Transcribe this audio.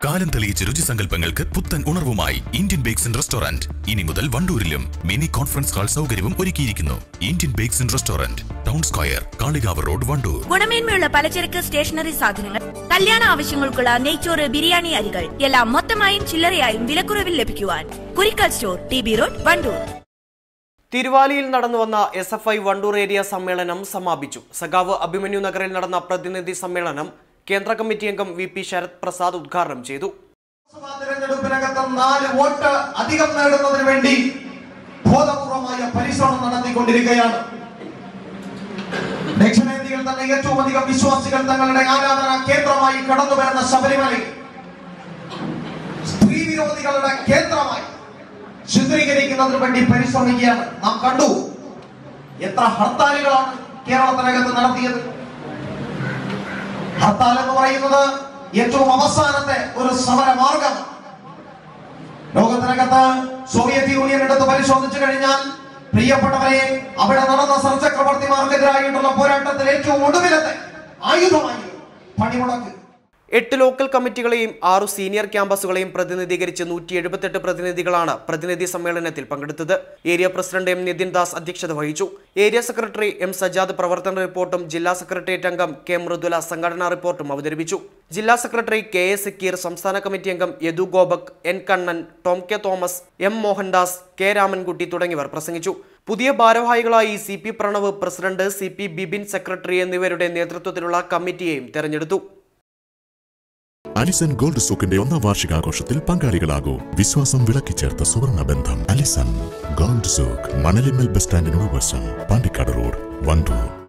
കാലം തെളിയിച്ച രുചിസങ്കല്പങ്ങൾക്ക് പുത്തൻ ഉണർവുമായി ഇന്ത്യൻ ബേക്സ് ആൻഡ് റെസ്റ്റോറന്റ് ഇനി മുതൽ വണ്ടൂരിലും മിനി കോൺഫറൻസ് ഹാൾ സൗകര്യവും ഒരുക്കിയിരിക്കുന്നു Indian bakes and restaurant town square Kalikavu road Wandoor ഗുണമേന്മയുള്ള പലചരക്ക് സ്റ്റേഷനറി സാധനങ്ങൾ കല്യാണ ആവശ്യങ്ങൾക്കുള്ള നെയ്ച്ചോറ് ബിരിയാണി അരികൾ എല്ലാം മൊത്തമായും ചില്ലറയായും വിലക്കുറവിൽ ലഭിക്കുവാൻ Kurikkal store T B road Wandoor തിരുവാലിയിൽ നടന്നുവന്ന S F I Wandoor area സമ്മേളനം സമാപിച്ചു സഖാവ് അഭിമന്യു നഗറിൽ നടന്ന പ്രതിനിധി സമ്മേളനം കേന്ദ്ര കമ്മിറ്റി അംഗം വി പി ശരത് പ്രസാദ് ഉദ്ഘാടനം ചെയ്തു ലോക്സഭാ തെരഞ്ഞെടുപ്പിനകത്ത് നാല് വോട്ട് അധികം നേടുന്നതിന് വേണ്ടി ബോധപൂർവമായ പരിശ്രമം നടത്തിക്കൊണ്ടിരിക്കുകയാണ് ദക്ഷിണേന്ത്യയിൽ തന്നെ ഏറ്റവും അധികം വിശ്വാസികൾ തങ്ങളുടെ ആരാധന കേന്ദ്രമായി കടന്നു വരുന്ന ശബരിമലയിൽ സ്ത്രീ വിരോധികളുടെ കേന്ദ്രമായി ചിത്രീകരിക്കുന്നതിന് വേണ്ടി പരിശ്രമിക്കുകയാണ് നാം കണ്ടു എത്ര ഹർത്താലുകളാണ് കേരളത്തിനകത്ത് നടത്തിയത് ഹർത്താൽ എന്ന് പറയുന്നത് ഏറ്റവും അവസാനത്തെ ഒരു സമര മാർഗമാണ് ലോകത്തിനകത്ത് സോവിയറ്റ് യൂണിയൻ എടുത്ത് പരിശോധിച്ചു കഴിഞ്ഞാൽ പ്രിയപ്പെട്ടവരെ അവിടെ നടന്ന സർ ചക്രവർത്തിമാർക്കെതിരായിട്ടുള്ള പോരാട്ടത്തിൽ ഏറ്റവും ഒടുവിലത്തെ ആയുധമായി പണിമുടക്ക് എട്ട് ലോക്കൽ കമ്മിറ്റികളെയും ആറു സീനിയർ ക്യാമ്പസുകളെയും പ്രതിനിധീകരിച്ച് നൂറ്റി എഴുപത്തെട്ട് പ്രതിനിധികളാണ് പ്രതിനിധി സമ്മേളനത്തിൽ പങ്കെടുത്തത് area president M Nithin Das അധ്യക്ഷത വഹിച്ചു ഏരിയ സെക്രട്ടറി എം സജാദ് പ്രവർത്തന റിപ്പോർട്ടും ജില്ലാ സെക്രട്ടേറിയറ്റ് അംഗം കെ മൃദുല സംഘടനാ റിപ്പോർട്ടും അവതരിപ്പിച്ചു ജില്ലാ സെക്രട്ടറി കെ എ സക്കീർ സംസ്ഥാന കമ്മിറ്റി അംഗം Yadu Gopak N Kannan Tom K Thomas M Mohandas K Ramankutty തുടങ്ങിയവർ പ്രസംഗിച്ചു പുതിയ ഭാരവാഹികളായി C P Pranav president C P Bibin secretary എന്നിവരുടെ നേതൃത്വത്തിലുള്ള കമ്മിറ്റിയെയും തെരഞ്ഞെടുത്തു അലിസൺ ഗോൾഡ് സൂക്കിന്റെ ഒന്നാം വാർഷികാഘോഷത്തിൽ പങ്കാളികളാകൂ വിശ്വാസം വിളക്കിച്ചേർത്ത സുവർണ ബന്ധം Alison gold souk Manalimmal bus സ്റ്റാൻഡിനോട് വശം പാണ്ടിക്കാട് റോഡ് വണ്ടൂർ